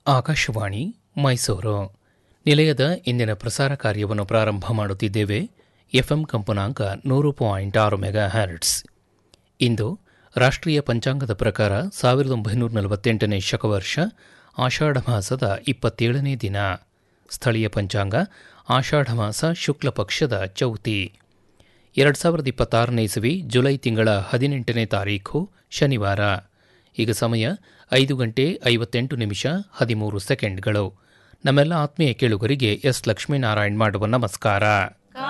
ಆಕಾಶವಾಣಿ ಮೈಸೂರು ನಿಲಯದ ಇಂದಿನ ಪ್ರಸಾರ ಕಾರ್ಯವನ್ನು ಪ್ರಾರಂಭ ಮಾಡುತ್ತಿದ್ದೇವೆ ಎಫ್ಎಂ ಕಂಪನಾಂಕ ನೂರು ಪಾಯಿಂಟ್ ಆರು ಮೆಗಾ ಹ್ಯಾರ್ಟ್ಸ್ ಇಂದು ರಾಷ್ಟ್ರೀಯ ಪಂಚಾಂಗದ ಪ್ರಕಾರ ಸಾವಿರದ ಒಂಬೈನೂರ ನಲವತ್ತೆಂಟನೇ ಶಕವರ್ಷ ಆಷಾಢ ಮಾಸದ ಇಪ್ಪತ್ತೇಳನೇ ದಿನ ಸ್ಥಳೀಯ ಪಂಚಾಂಗ ಆಷಾಢ ಮಾಸ ಶುಕ್ಲ ಪಕ್ಷದ ಚೌತಿ ಎರಡು ಸಾವಿರದ ಇಪ್ಪತ್ತಾರನೇ ಇಸವಿ ಜುಲೈ ತಿಂಗಳ ಹದಿನೆಂಟನೇ ತಾರೀಖು ಶನಿವಾರ ಈಗ ಸಮಯ ಐದು ಗಂಟೆ ಐವತ್ತೆಂಟು ನಿಮಿಷ ಹದಿಮೂರು ಸೆಕೆಂಡ್ಗಳು ನಮ್ಮೆಲ್ಲ ಆತ್ಮೀಯ ಕೇಳುಗರಿಗೆ ಎಸ್ ಲಕ್ಷ್ಮೀನಾರಾಯಣ್ ಮಾಡುವ ನಮಸ್ಕಾರ